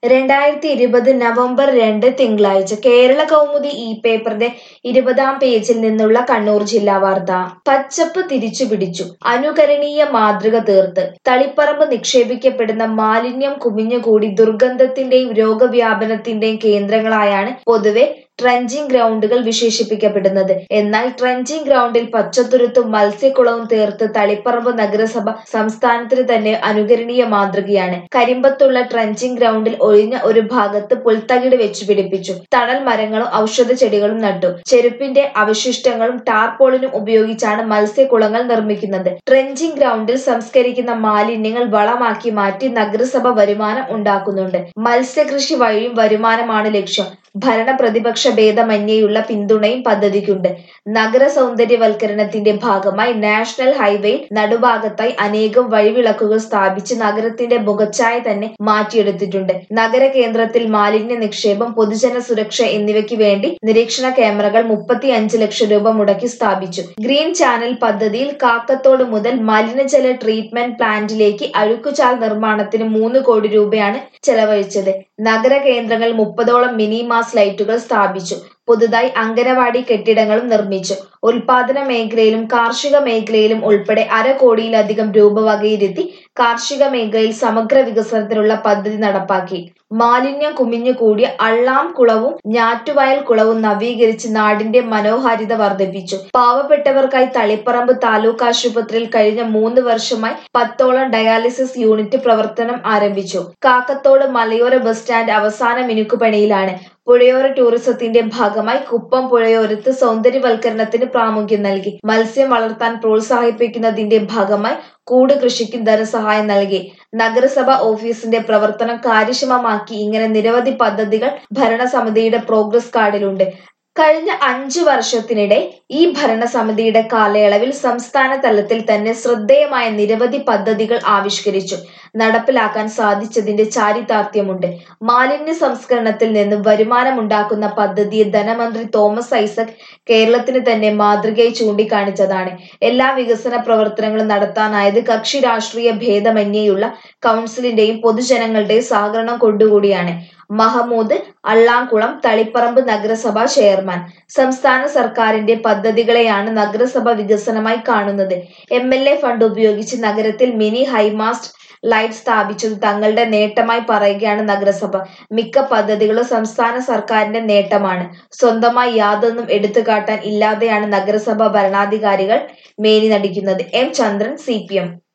രണ്ടായിരത്തി ഇരുപത് നവംബർ രണ്ട് തിങ്കളാഴ്ച കേരള കൗമുദി ഈ പേപ്പറിന്റെ ഇരുപതാം പേജിൽ നിന്നുള്ള കണ്ണൂർ ജില്ലാ വാർത്ത പച്ചപ്പ് തിരിച്ചുപിടിച്ചു അനുകരണീയ മാതൃക തീർത്ത് തളിപ്പറമ്പ് നിക്ഷേപിക്കപ്പെടുന്ന മാലിന്യം കുമിഞ്ഞുകൂടി ദുർഗന്ധത്തിന്റെയും രോഗവ്യാപനത്തിന്റെയും കേന്ദ്രങ്ങളായാണ് പൊതുവെ ട്രഞ്ചിങ് ഗ്രൗണ്ടുകൾ വിശേഷിപ്പിക്കപ്പെടുന്നത് എന്നാൽ ട്രഞ്ചിങ് ഗ്രൗണ്ടിൽ പച്ചത്തുരുത്തും മത്സ്യക്കുളവും തീർത്ത് തളിപ്പറമ്പ് നഗരസഭ സംസ്ഥാനത്തിന് തന്നെ അനുകരണീയ മാതൃകയാണ് കരിമ്പത്തുള്ള ട്രഞ്ചിങ് ഗ്രൗണ്ടിൽ ഒഴിഞ്ഞ ഒരു ഭാഗത്ത് പുൽത്തകിട് വെച്ചു പിടിപ്പിച്ചു തണൽ മരങ്ങളും ഔഷധ ചെടികളും നട്ടു ചെരുപ്പിന്റെ അവശിഷ്ടങ്ങളും ടാർപോളിനും ഉപയോഗിച്ചാണ് മത്സ്യക്കുളങ്ങൾ നിർമ്മിക്കുന്നത് ട്രഞ്ചിങ് ഗ്രൗണ്ടിൽ സംസ്കരിക്കുന്ന മാലിന്യങ്ങൾ വളമാക്കി മാറ്റി നഗരസഭ വരുമാനം ഉണ്ടാക്കുന്നുണ്ട് മത്സ്യകൃഷി വഴിയും വരുമാനമാണ് ലക്ഷ്യം ഭരണ പ്രതിപക്ഷ ഭേദമന്യേയുള്ള പിന്തുണയും പദ്ധതിക്കുണ്ട് നഗര സൗന്ദര്യവൽക്കരണത്തിന്റെ ഭാഗമായി നാഷണൽ ഹൈവേയിൽ നടുഭാഗത്തായി അനേകം വഴിവിളക്കുകൾ സ്ഥാപിച്ച് നഗരത്തിന്റെ മുഖച്ഛായ തന്നെ മാറ്റിയെടുത്തിട്ടുണ്ട് നഗര കേന്ദ്രത്തിൽ മാലിന്യ നിക്ഷേപം പൊതുജന സുരക്ഷ എന്നിവയ്ക്ക് വേണ്ടി നിരീക്ഷണ ക്യാമറകൾ മുപ്പത്തി അഞ്ച് ലക്ഷം രൂപ മുടക്കി സ്ഥാപിച്ചു ഗ്രീൻ ചാനൽ പദ്ധതിയിൽ കാക്കത്തോട് മുതൽ മലിനജല ട്രീറ്റ്മെന്റ് പ്ലാന്റിലേക്ക് അഴുക്കുചാൽ നിർമ്മാണത്തിന് മൂന്ന് കോടി രൂപയാണ് ചെലവഴിച്ചത് നഗര കേന്ദ്രങ്ങൾ മുപ്പതോളം മിനി മാസ് ലൈറ്റുകൾ സ്ഥാപിച്ചു പുതുതായി അങ്കനവാടി കെട്ടിടങ്ങളും നിർമ്മിച്ചു ഉൽപാദന മേഖലയിലും കാർഷിക മേഖലയിലും ഉൾപ്പെടെ അര കോടിയിലധികം രൂപ വകയിരുത്തി കാർഷിക മേഖലയിൽ സമഗ്ര വികസനത്തിനുള്ള പദ്ധതി നടപ്പാക്കി മാലിന്യം കുമിഞ്ഞുകൂടിയ അള്ളാം കുളവും ഞാറ്റുവയൽ കുളവും നവീകരിച്ച് നാടിന്റെ മനോഹാരിത വർദ്ധിപ്പിച്ചു പാവപ്പെട്ടവർക്കായി തളിപ്പറമ്പ് താലൂക്ക് ആശുപത്രിയിൽ കഴിഞ്ഞ മൂന്ന് വർഷമായി പത്തോളം ഡയാലിസിസ് യൂണിറ്റ് പ്രവർത്തനം ആരംഭിച്ചു കാക്കത്തോട് മലയോര ബസ് സ്റ്റാൻഡ് അവസാന മിനുക്കുപണിയിലാണ് പുഴയോര ടൂറിസത്തിന്റെ ഭാഗമായി കുപ്പം പുഴയോരത്ത് സൗന്ദര്യവൽക്കരണത്തിന് പ്രാമുഖ്യം നൽകി മത്സ്യം വളർത്താൻ പ്രോത്സാഹിപ്പിക്കുന്നതിന്റെ ഭാഗമായി കൂട് കൃഷിക്കും ധനസഹായം നൽകി നഗരസഭ ഓഫീസിന്റെ പ്രവർത്തനം കാര്യക്ഷമമാക്കി ഇങ്ങനെ നിരവധി പദ്ധതികൾ ഭരണസമിതിയുടെ പ്രോഗ്രസ് കാർഡിലുണ്ട് കഴിഞ്ഞ അഞ്ചു വർഷത്തിനിടെ ഈ ഭരണസമിതിയുടെ കാലയളവിൽ സംസ്ഥാന തലത്തിൽ തന്നെ ശ്രദ്ധേയമായ നിരവധി പദ്ധതികൾ ആവിഷ്കരിച്ചു നടപ്പിലാക്കാൻ സാധിച്ചതിന്റെ ചാരിതാർത്ഥ്യമുണ്ട് മാലിന്യ സംസ്കരണത്തിൽ നിന്ന് വരുമാനമുണ്ടാക്കുന്ന പദ്ധതിയെ ധനമന്ത്രി തോമസ് ഐസക് കേരളത്തിന് തന്നെ മാതൃകയായി ചൂണ്ടിക്കാണിച്ചതാണ് എല്ലാ വികസന പ്രവർത്തനങ്ങളും നടത്താനായത് കക്ഷി രാഷ്ട്രീയ ഭേദമന്യേയുള്ള കൗൺസിലിന്റെയും പൊതുജനങ്ങളുടെയും സഹകരണം കൊണ്ടുകൂടിയാണ് മഹമൂദ് അള്ളാംകുളം തളിപ്പറമ്പ് നഗരസഭ ചെയർമാൻ സംസ്ഥാന സർക്കാരിന്റെ പദ്ധതികളെയാണ് നഗരസഭ വികസനമായി കാണുന്നത് എം എൽ എ ഫണ്ട് ഉപയോഗിച്ച് നഗരത്തിൽ മിനി ഹൈമാസ്റ്റ് ലൈറ്റ് സ്ഥാപിച്ചത് തങ്ങളുടെ നേട്ടമായി പറയുകയാണ് നഗരസഭ മിക്ക പദ്ധതികളും സംസ്ഥാന സർക്കാരിന്റെ നേട്ടമാണ് സ്വന്തമായി യാതൊന്നും എടുത്തു കാട്ടാൻ ഇല്ലാതെയാണ് നഗരസഭ ഭരണാധികാരികൾ മേനി നടിക്കുന്നത് എം ചന്ദ്രൻ സി